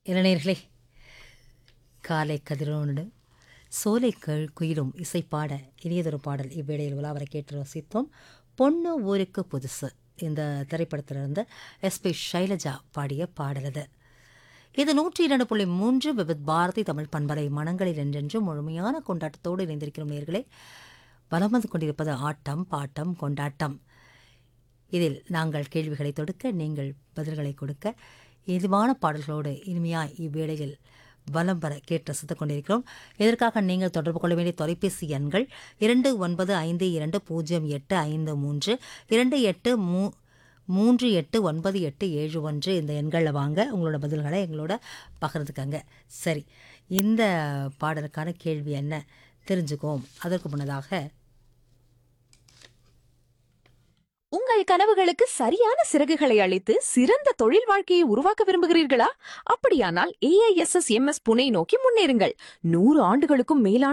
இளைஞர்களே காலை கதிரோடு சோலை க- குயிலும் இசைப்பாட இனியதொரு பாடல் இவ்வேளையில் உலாவரை கேட்டு ரசித்தோம் பொண்ணு ஊருக்கு புதுசு இந்த திரைப்படத்திலிருந்து எஸ்பி ஷைலஜா பாடிய பாடல் அது இது நூற்றி இரண்டு புள்ளி மூன்று விவித் பாரதி தமிழ் பண்பலை மனங்களில் என்றென்று முழுமையான கொண்டாட்டத்தோடு இணைந்திருக்கிறோம் நேர்களே வலம் வந்து கொண்டிருப்பது ஆட்டம் பாட்டம் கொண்டாட்டம் இதில் நாங்கள் கேள்விகளை தொடுக்க நீங்கள் பதில்களை கொடுக்க இதுவான பாடல்களோடு இனிமையாய் இவ்வேளையில் வலம் வர கேட்டு ரசித்துக் கொண்டிருக்கிறோம் இதற்காக நீங்கள் தொடர்பு கொள்ள வேண்டிய தொலைபேசி எண்கள் இரண்டு ஒன்பது ஐந்து இரண்டு பூஜ்ஜியம் எட்டு ஐந்து மூன்று இரண்டு எட்டு மூ மூன்று எட்டு ஒன்பது எட்டு ஏழு ஒன்று இந்த எண்களில் வாங்க உங்களோட பதில்களை எங்களோட பகிர்ந்துக்கங்க சரி இந்த பாடலுக்கான கேள்வி என்ன தெரிஞ்சுக்குவோம் அதற்கு முன்னதாக உங்கள் கனவுகளுக்கு சரியான சிறகுகளை அளித்து சிறந்த தொழில் வாழ்க்கையை உருவாக்க விரும்புகிறீர்களா அப்படியானால் ஏஐஎஸ்எஸ் எம்எஸ் புனே நோக்கி முன்னேறுங்கள் நூறு ஆண்டுகளுக்கும் மேலான